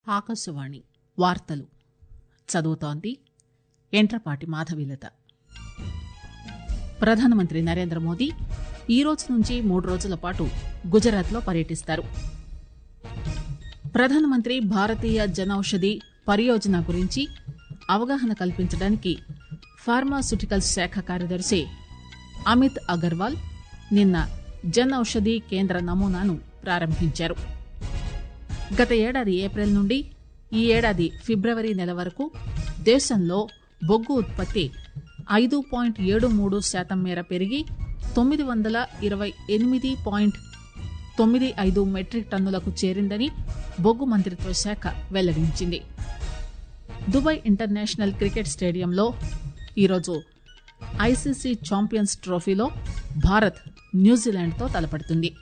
ఆకాశవాణి వార్తలు చదువుతోంది ఎంట్రపాటి మాధవీలత ప్రధానమంత్రి నరేంద్ర మోదీ ఈ రోజు నుంచి మూడు రోజుల పాటు గుజరాత్లో పర్యటిస్తారు ప్రధానమంత్రి భారతీయ జనౌషధి పరియోజన గురించి అవగాహన కల్పించడానికి ఫార్మాస్యూటికల్స్ శాఖ కార్యదర్శి అమిత్ అగర్వాల్ నిన్న జన్ ఔషధి కేంద్ర నమూనాను ప్రారంభించారు గత ఏడాది ఏప్రిల్ నుండి ఈ ఏడాది ఫిబ్రవరి నెల వరకు దేశంలో బొగ్గు ఉత్పత్తి ఐదు పాయింట్ ఏడు మూడు శాతం మేర పెరిగి తొమ్మిది వందల ఇరవై ఎనిమిది పాయింట్ తొమ్మిది ఐదు మెట్రిక్ టన్నులకు చేరిందని బొగ్గు మంత్రిత్వ శాఖ వెల్లడించింది దుబాయ్ ఇంటర్నేషనల్ క్రికెట్ స్టేడియంలో ఈరోజు ఐసీసీ ఛాంపియన్స్ ట్రోఫీలో భారత్ న్యూజిలాండ్తో తలపడుతుంది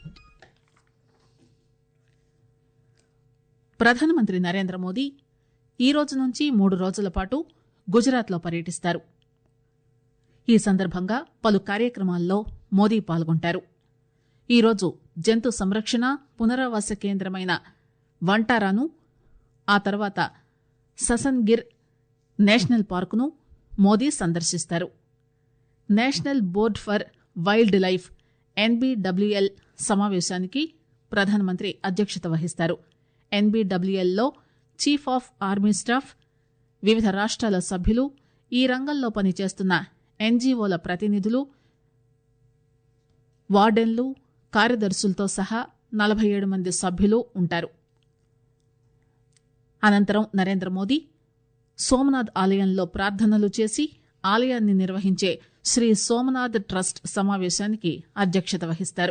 ప్రధానమంత్రి నరేంద్ర మోదీ ఈ రోజు నుంచి మూడు రోజుల పాటు గుజరాత్లో పర్యటిస్తారు ఈ సందర్భంగా పలు కార్యక్రమాల్లో మోదీ పాల్గొంటారు ఈరోజు జంతు సంరక్షణ పునరావాస కేంద్రమైన వంటారాను ఆ తర్వాత ససన్గిర్ నేషనల్ పార్కును మోదీ సందర్శిస్తారు national board for wildlife NBWL సమావేశానికి ప్రధానమంత్రి అధ్యక్షత వహిస్తారు ఎన్బీడబ్ల్యూఎల్లో చీఫ్ ఆఫ్ ఆర్మీ స్టాఫ్ వివిధ రాష్ట్రాల సభ్యులు ఈ రంగంలో పనిచేస్తున్న ఎన్జీఓల ప్రతినిధులు వార్డెన్లు కార్యదర్శులతో సహా నలభై ఏడు మంది సభ్యులు ఉంటారు అనంతరం నరేంద్ర మోదీ సోమనాథ్ ఆలయంలో ప్రార్థనలు చేసి ఆలయాన్ని నిర్వహించే శ్రీ సోమనాథ్ ట్రస్ట్ సమావేశానికి అధ్యక్షత వహిస్తారు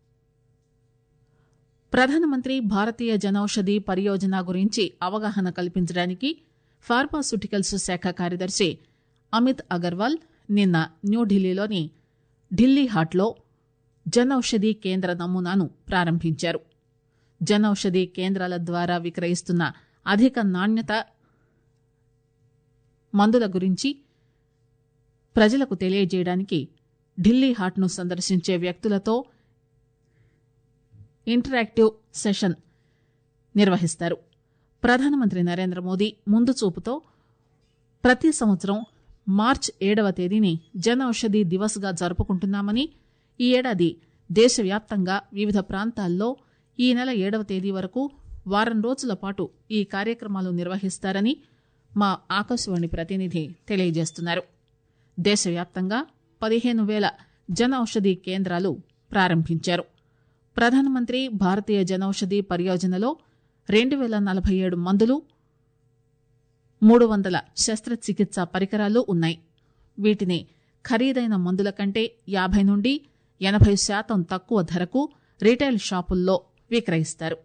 ప్రధానమంత్రి భారతీయ జనౌషధి పరియోజన గురించి అవగాహన కల్పించడానికి ఫార్మాస్యూటికల్స్ శాఖ కార్యదర్శి అమిత్ అగర్వాల్ నిన్న న్యూఢిల్లీలోని ఢిల్లీ హాట్లో జనౌషధి కేంద్ర నమూనాను ప్రారంభించారు జనౌషధి కేంద్రాల ద్వారా విక్రయిస్తున్న అధిక నాణ్యత మందుల గురించి ప్రజలకు తెలియజేయడానికి ఢిల్లీ హాట్ను సందర్శించే వ్యక్తులతో ఇంటరాక్టివ్ సెషన్ నిర్వహిస్తారు ప్రధానమంత్రి నరేంద్ర మోదీ ముందు చూపుతో ప్రతి సంవత్సరం మార్చ్ ఏడవ తేదీని జన ఔషధి దివస్ గా జరుపుకుంటున్నామని ఈ ఏడాది దేశవ్యాప్తంగా వివిధ ప్రాంతాల్లో ఈ నెల ఏడవ తేదీ వరకు వారం రోజుల పాటు ఈ కార్యక్రమాలు నిర్వహిస్తారని మా ఆకాశవాణి ప్రతినిధి తెలియజేస్తున్నారు దేశవ్యాప్తంగా పదిహేను వేల జన ఔషధి కేంద్రాలు ప్రారంభించారు ప్రధానమంత్రి భారతీయ జనౌషధి పరియోజనలో రెండు వేల నలభై ఏడు మందులు మూడు వందల శస్త్రచికిత్స పరికరాలు ఉన్నాయి వీటిని ఖరీదైన మందుల కంటే యాభై నుండి ఎనభై శాతం తక్కువ ధరకు రీటైల్ షాపుల్లో విక్రయిస్తారు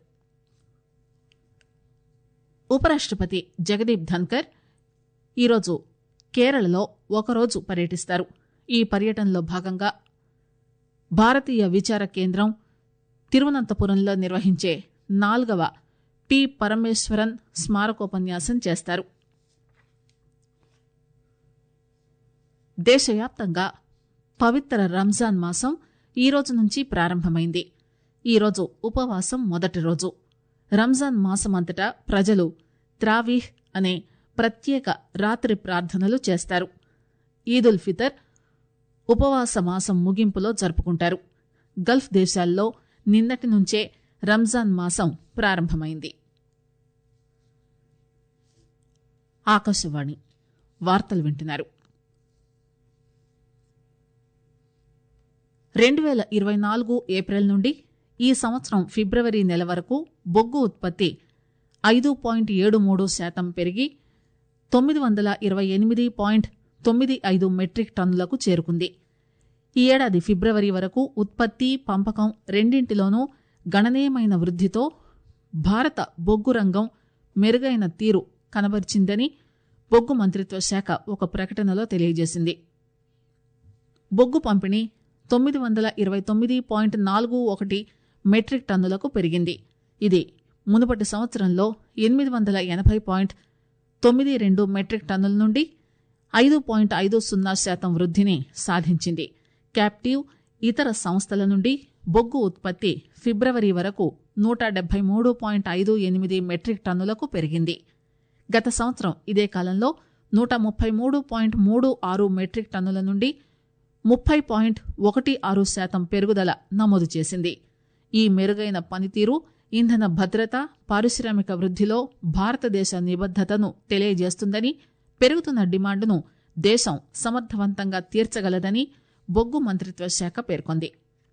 ఉపరాష్టపతి జగదీప్ ధన్కర్ ఈరోజు కేరళలో ఒకరోజు పర్యటిస్తారు ఈ పర్యటనలో భాగంగా భారతీయ విచార కేంద్రం తిరువనంతపురంలో నిర్వహించే నాల్గవ పి పరమేశ్వరన్ స్మారకోపన్యాసం చేస్తారు దేశవ్యాప్తంగా పవిత్ర రంజాన్ మాసం ఈ రోజు నుంచి ప్రారంభమైంది ఈరోజు ఉపవాసం మొదటి రోజు రంజాన్ మాసం అంతటా ప్రజలు త్రావీహ్ అనే ప్రత్యేక రాత్రి ప్రార్థనలు చేస్తారు ఈదుల్ ఫితర్ ఉపవాస మాసం ముగింపులో జరుపుకుంటారు గల్ఫ్ దేశాల్లో నిన్నటి నుంచే రంజాన్ మాసం ప్రారంభమైంది ఆకాశవాణి వార్తలు వింటున్నారు రెండు వేల ఇరవై నాలుగు ఏప్రిల్ నుండి ఈ సంవత్సరం ఫిబ్రవరి నెల వరకు బొగ్గు ఉత్పత్తి ఐదు పాయింట్ ఏడు మూడు శాతం పెరిగి తొమ్మిది వందల ఇరవై ఎనిమిది పాయింట్ తొమ్మిది ఐదు మెట్రిక్ టన్నులకు చేరుకుంది ఈ ఏడాది ఫిబ్రవరి వరకు ఉత్పత్తి పంపకం రెండింటిలోనూ గణనీయమైన వృద్దితో భారత బొగ్గు రంగం మెరుగైన తీరు కనబరిచిందని బొగ్గు మంత్రిత్వ శాఖ ఒక ప్రకటనలో తెలియజేసింది బొగ్గు పంపిణీ తొమ్మిది వందల ఇరవై తొమ్మిది పాయింట్ నాలుగు ఒకటి మెట్రిక్ టన్నులకు పెరిగింది ఇది మునుపటి సంవత్సరంలో ఎనిమిది వందల ఎనభై పాయింట్ తొమ్మిది రెండు మెట్రిక్ టన్నుల నుండి ఐదు పాయింట్ ఐదు సున్నా శాతం వృద్దిని సాధించింది క్యాప్టివ్ ఇతర సంస్థల నుండి బొగ్గు ఉత్పత్తి ఫిబ్రవరి వరకు నూట డెబ్బై మూడు పాయింట్ ఐదు ఎనిమిది మెట్రిక్ టన్నులకు పెరిగింది గత సంవత్సరం ఇదే కాలంలో నూట ముప్పై మూడు పాయింట్ మూడు ఆరు మెట్రిక్ టన్నుల నుండి ముప్పై పాయింట్ ఒకటి ఆరు శాతం పెరుగుదల నమోదు చేసింది ఈ మెరుగైన పనితీరు ఇంధన భద్రత పారిశ్రామిక వృద్ధిలో భారతదేశ నిబద్దతను తెలియజేస్తుందని పెరుగుతున్న డిమాండ్ను దేశం సమర్థవంతంగా తీర్చగలదని బొగ్గు మంత్రిత్వ శాఖ పేర్కొంది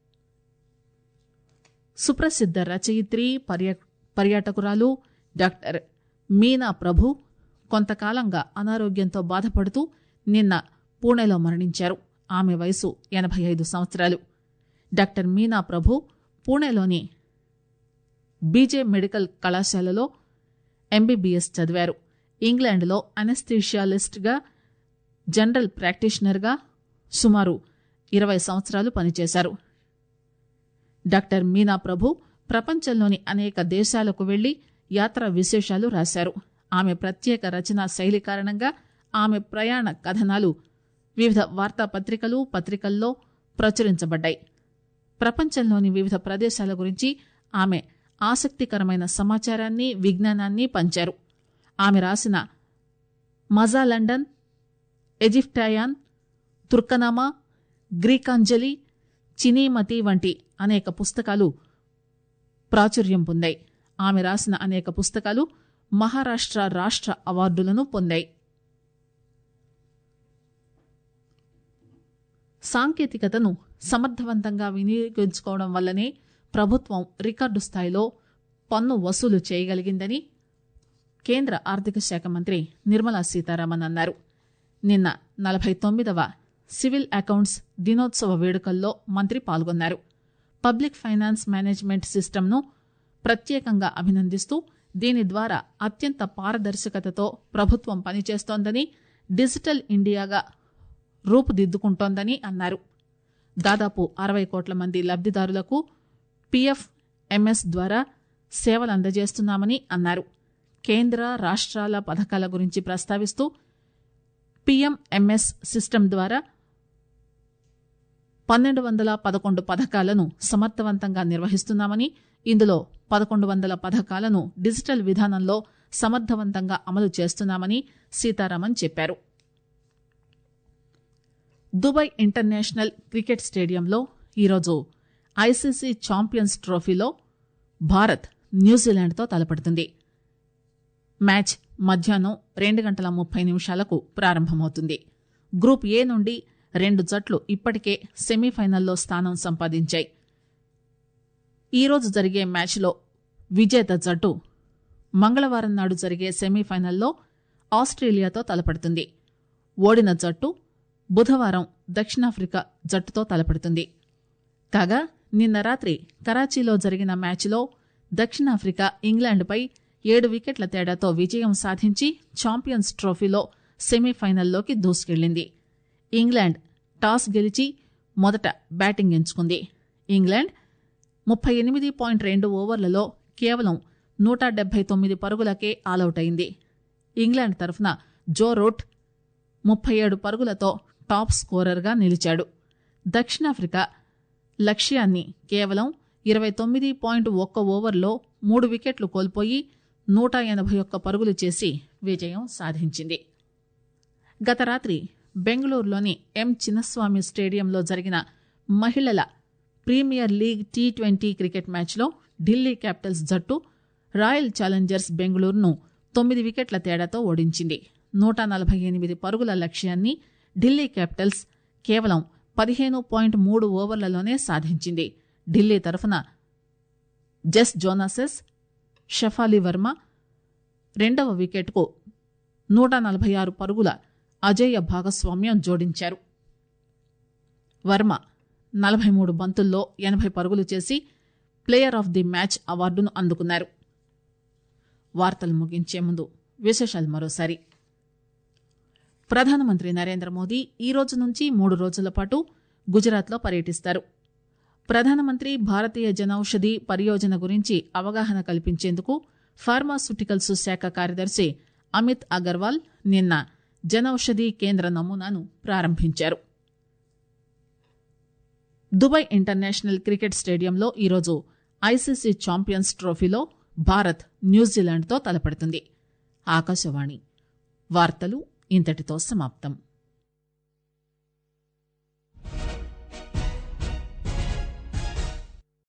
సుప్రసిద్ధ రచయిత్రి పర్య- పర్యాటకురాలు డాక్టర్ మీనా ప్రభు కొంతకాలంగా అనారోగ్యంతో బాధపడుతూ నిన్న పూణేలో మరణించారు ఆమె వయసు ఎనభై ఐదు సంవత్సరాలు డాక్టర్ మీనా ప్రభు పూణేలోని బీజే మెడికల్ కళాశాలలో ఎంబీబీఎస్ చదివారు ఇంగ్లాండ్లో అనస్థీషియాలిస్ట్గా జనరల్ ప్రాక్టీషనర్గా సుమారు ఇరవై సంవత్సరాలు పనిచేశారు డాక్టర్ మీనా ప్రభు ప్రపంచంలోని అనేక దేశాలకు వెళ్లి యాత్రా విశేషాలు రాశారు ఆమె ప్రత్యేక రచనా శైలి కారణంగా ఆమె ప్రయాణ కథనాలు వివిధ వార్తాపత్రికలు పత్రికల్లో ప్రచురించబడ్డాయి ప్రపంచంలోని వివిధ ప్రదేశాల గురించి ఆమె ఆసక్తికరమైన సమాచారాన్ని విజ్ఞానాన్ని పంచారు ఆమె రాసిన మజా లండన్ ఎజిప్టాయాన్ తుర్కనామా గ్రీకాంజలి చినీమతి వంటి అనేక పుస్తకాలు ప్రాచుర్యం పొందాయి ఆమె రాసిన అనేక పుస్తకాలు మహారాష్ట్ర రాష్ట్ర అవార్డులను పొందాయి సాంకేతికతను సమర్థవంతంగా వినియోగించుకోవడం వల్లనే ప్రభుత్వం రికార్డు స్థాయిలో పన్ను వసూలు చేయగలిగిందని కేంద్ర ఆర్థిక శాఖ మంత్రి నిర్మలా సీతారామన్ అన్నారు నిన్న నలభై తొమ్మిదవ సివిల్ అకౌంట్స్ దినోత్సవ వేడుకల్లో మంత్రి పాల్గొన్నారు పబ్లిక్ ఫైనాన్స్ మేనేజ్మెంట్ సిస్టమ్ను ప్రత్యేకంగా అభినందిస్తూ దీని ద్వారా అత్యంత పారదర్శకతతో ప్రభుత్వం పనిచేస్తోందని డిజిటల్ ఇండియాగా రూపుదిద్దుకుంటోందని అన్నారు దాదాపు అరవై కోట్ల మంది లబ్దిదారులకు పీఎఫ్ ఎంఎస్ ద్వారా సేవలు అందజేస్తున్నామని అన్నారు కేంద్ర రాష్ట్రాల పథకాల గురించి ప్రస్తావిస్తూ పీఎంఎంఎస్ సిస్టమ్ ద్వారా పన్నెండు వందల పదకొండు పథకాలను సమర్థవంతంగా నిర్వహిస్తున్నామని ఇందులో పదకొండు వందల పథకాలను డిజిటల్ విధానంలో సమర్థవంతంగా అమలు చేస్తున్నామని సీతారామన్ చెప్పారు దుబాయ్ ఇంటర్నేషనల్ క్రికెట్ స్టేడియంలో ఈరోజు ఐసీసీ ఛాంపియన్స్ ట్రోఫీలో భారత్ న్యూజిలాండ్తో తలపడుతుంది మ్యాచ్ మధ్యాహ్నం రెండు గంటల ముప్పై నిమిషాలకు ప్రారంభమవుతుంది గ్రూప్ ఏ నుండి రెండు జట్లు ఇప్పటికే సెమీఫైనల్లో స్థానం సంపాదించాయి ఈరోజు జరిగే మ్యాచ్లో విజేత జట్టు మంగళవారం నాడు జరిగే సెమీఫైనల్లో ఆస్ట్రేలియాతో తలపడుతుంది ఓడిన జట్టు బుధవారం దక్షిణాఫ్రికా జట్టుతో తలపడుతుంది కాగా నిన్న రాత్రి కరాచీలో జరిగిన మ్యాచ్లో దక్షిణాఫ్రికా ఇంగ్లాండ్పై ఏడు వికెట్ల తేడాతో విజయం సాధించి ఛాంపియన్స్ ట్రోఫీలో సెమీఫైనల్లోకి దూసుకెళ్లింది ఇంగ్లాండ్ టాస్ గెలిచి మొదట బ్యాటింగ్ ఎంచుకుంది ఇంగ్లాండ్ ముప్పై ఎనిమిది పాయింట్ రెండు ఓవర్లలో కేవలం నూట డెబ్బై తొమ్మిది పరుగులకే ఆలౌట్ అయింది ఇంగ్లాండ్ తరఫున జో రూట్ ముప్పై ఏడు పరుగులతో టాప్ స్కోరర్గా నిలిచాడు దక్షిణాఫ్రికా లక్ష్యాన్ని కేవలం ఇరవై తొమ్మిది పాయింట్ ఒక్క ఓవర్లో మూడు వికెట్లు కోల్పోయి నూట ఎనభై ఒక్క పరుగులు చేసి విజయం సాధించింది గత రాత్రి బెంగళూరులోని ఎం చిన్నస్వామి స్టేడియంలో జరిగిన మహిళల premier league T twenty cricket మ్యాచ్లో ఢిల్లీ క్యాపిటల్స్ జట్టు రాయల్ ఛాలెంజర్స్ బెంగళూరును తొమ్మిది వికెట్ల తేడాతో ఓడించింది నూట నలభై ఎనిమిది పరుగుల లక్ష్యాన్ని ఢిల్లీ క్యాపిటల్స్ కేవలం పదిహేను పాయింట్ మూడు ఓవర్లలోనే సాధించింది ఢిల్లీ తరఫున జెస్ జోనాసెస్ షఫాలి వర్మ రెండవ వికెట్కు నూట నలభై ఆరు పరుగుల అజేయ భాగస్వామ్యం జోడించారు వర్మ నలభై మూడు బంతుల్లో ఎనభై పరుగులు చేసి ప్లేయర్ ఆఫ్ ది మ్యాచ్ అవార్డును అందుకున్నారు వార్తలు ముగించే ముందు విశేషాలు మరోసారి ప్రధానమంత్రి నరేంద్ర మోదీ ఈ రోజు నుంచి మూడు రోజుల పాటు గుజరాత్లో పర్యటిస్తారు ప్రధానమంత్రి భారతీయ జనౌషధి పరియోజన గురించి అవగాహన కల్పించేందుకు ఫార్మాస్యూటికల్స్ శాఖ కార్యదర్శి అమిత్ అగర్వాల్ నిన్న జనౌషధి కేంద్ర నమూనాను ప్రారంభించారు దుబాయ్ ఇంటర్నేషనల్ క్రికెట్ స్టేడియంలో ఈరోజు ఐసీసీ ఛాంపియన్స్ ట్రోఫీలో భారత్ న్యూజిలాండ్తో తలపడుతుంది ఆకాశవాణి వార్తలు ఇంతటితో సమాప్తం